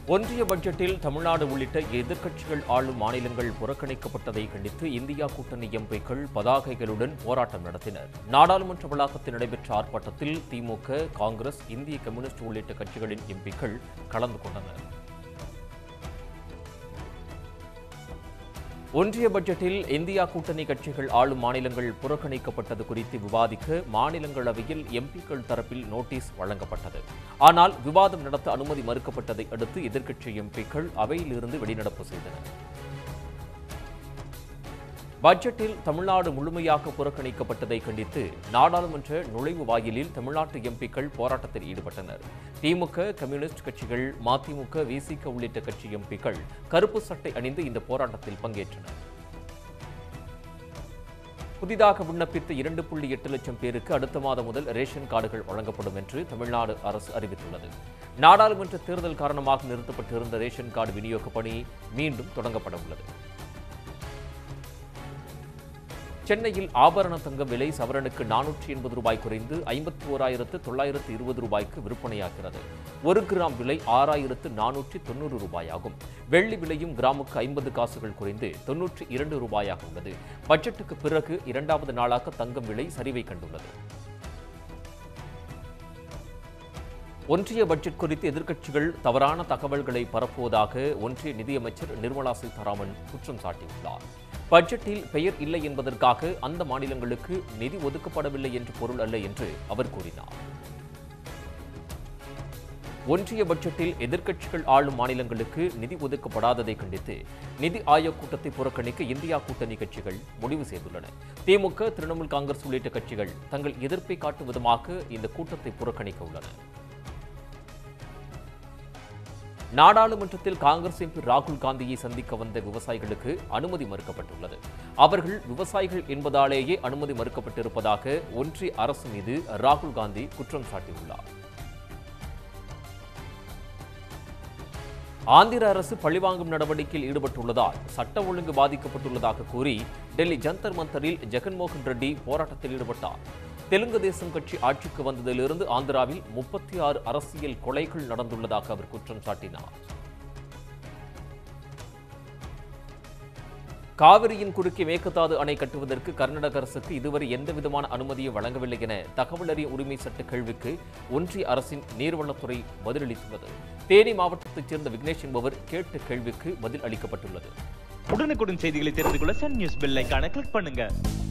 ஒன்றிய பட்ஜெட்டில் தமிழ்நாடு உள்ளிட்ட எதிர்க்கட்சிகள் ஆளும் மாநிலங்கள் புறக்கணிக்கப்பட்டதை கண்டித்து இந்தியா கூட்டணி எம்பிக்கள் பதாகைகளுடன் போராட்டம் நடத்தினர் நாடாளுமன்ற வளாகத்தில் நடைபெற்ற ஆர்ப்பாட்டத்தில் திமுக காங்கிரஸ் இந்திய கம்யூனிஸ்ட் உள்ளிட்ட கட்சிகளின் எம்பிக்கள் கலந்து கொண்டனர் ஒன்றிய பட்ஜெட்டில் இந்தியா கூட்டணி கட்சிகள் ஆளும் மாநிலங்கள் புறக்கணிக்கப்பட்டது குறித்து விவாதிக்க மாநிலங்களவையில் எம்பிக்கள் தரப்பில் நோட்டீஸ் வழங்கப்பட்டது ஆனால் விவாதம் நடத்த அனுமதி மறுக்கப்பட்டதை அடுத்து எதிர்க்கட்சி எம்பிக்கள் அவையிலிருந்து வெளிநடப்பு செய்தனர் பட்ஜெட்டில் தமிழ்நாடு முழுமையாக புறக்கணிக்கப்பட்டதை கண்டித்து நாடாளுமன்ற நுழைவு வாயிலில் தமிழ்நாட்டு எம்பிக்கள் போராட்டத்தில் ஈடுபட்டனர் திமுக கம்யூனிஸ்ட் கட்சிகள் மதிமுக விசிக உள்ளிட்ட கட்சி எம்பிக்கள் கருப்பு சட்டை அணிந்து இந்த போராட்டத்தில் பங்கேற்றனர் புதிதாக விண்ணப்பித்த இரண்டு புள்ளி எட்டு லட்சம் பேருக்கு அடுத்த மாதம் முதல் ரேஷன் கார்டுகள் வழங்கப்படும் என்று தமிழ்நாடு அரசு அறிவித்துள்ளது நாடாளுமன்ற தேர்தல் காரணமாக நிறுத்தப்பட்டிருந்த ரேஷன் கார்டு விநியோக பணி மீண்டும் தொடங்கப்பட உள்ளது சென்னையில் ஆபரண தங்கம் விலை சவரனுக்கு நானூற்றி எண்பது ரூபாய் குறைந்து ஐம்பத்தி ஓராயிரத்து தொள்ளாயிரத்து இருபது ரூபாய்க்கு விற்பனையாகிறது ஒரு கிராம் விலை ஆறாயிரத்து நானூற்றி தொண்ணூறு ரூபாயாகும் வெள்ளி விலையும் கிராமுக்கு ஐம்பது காசுகள் குறைந்து தொன்னூற்றி இரண்டு ரூபாயாக உள்ளது பட்ஜெட்டுக்கு பிறகு இரண்டாவது நாளாக தங்கம் விலை சரிவை கண்டுள்ளது ஒன்றிய பட்ஜெட் குறித்து எதிர்க்கட்சிகள் தவறான தகவல்களை பரப்புவதாக ஒன்றிய நிதியமைச்சர் நிர்மலா சீதாராமன் குற்றம் சாட்டியுள்ளார் பட்ஜெட்டில் பெயர் இல்லை என்பதற்காக அந்த மாநிலங்களுக்கு நிதி ஒதுக்கப்படவில்லை என்று பொருள் அல்ல என்று அவர் கூறினார் ஒன்றிய பட்ஜெட்டில் எதிர்க்கட்சிகள் ஆளும் மாநிலங்களுக்கு நிதி ஒதுக்கப்படாததை கண்டித்து நிதி ஆயோக் கூட்டத்தை புறக்கணிக்க இந்தியா கூட்டணி கட்சிகள் முடிவு செய்துள்ளன திமுக திரிணாமுல் காங்கிரஸ் உள்ளிட்ட கட்சிகள் தங்கள் எதிர்ப்பை காட்டும் விதமாக இந்த கூட்டத்தை புறக்கணிக்க உள்ளன நாடாளுமன்றத்தில் காங்கிரஸ் எம்பி ராகுல் காந்தியை சந்திக்க வந்த விவசாயிகளுக்கு அனுமதி மறுக்கப்பட்டுள்ளது அவர்கள் விவசாயிகள் என்பதாலேயே அனுமதி மறுக்கப்பட்டிருப்பதாக ஒன்றிய அரசு மீது ராகுல் காந்தி குற்றம் சாட்டியுள்ளார் ஆந்திர அரசு பழிவாங்கும் நடவடிக்கையில் ஈடுபட்டுள்ளதால் சட்ட ஒழுங்கு பாதிக்கப்பட்டுள்ளதாக கூறி டெல்லி ஜந்தர் மந்தரில் ஜெகன்மோகன் ரெட்டி போராட்டத்தில் ஈடுபட்டார் தெலுங்கு தேசம் கட்சி ஆட்சிக்கு வந்ததிலிருந்து ஆந்திராவில் முப்பத்தி ஆறு அரசியல் கொலைகள் நடந்துள்ளதாக அவர் குற்றம் சாட்டினார் காவிரியின் குறுக்கே மேகதாது அணை கட்டுவதற்கு கர்நாடக அரசுக்கு இதுவரை எந்த விதமான அனுமதியும் வழங்கவில்லை என தகவல் அறிய உரிமை சட்ட கேள்விக்கு ஒன்றிய அரசின் நீர்வளத்துறை பதிலளித்துள்ளது தேனி மாவட்டத்தைச் சேர்ந்த விக்னேஷ் என்பவர் கேட்ட கேள்விக்கு பதில் அளிக்கப்பட்டுள்ளது உடனுக்குடன் செய்திகளை தெரிந்து கொள்ள சன் நியூஸ் பெல் ஐகானை கிளிக் பண்ணுங்க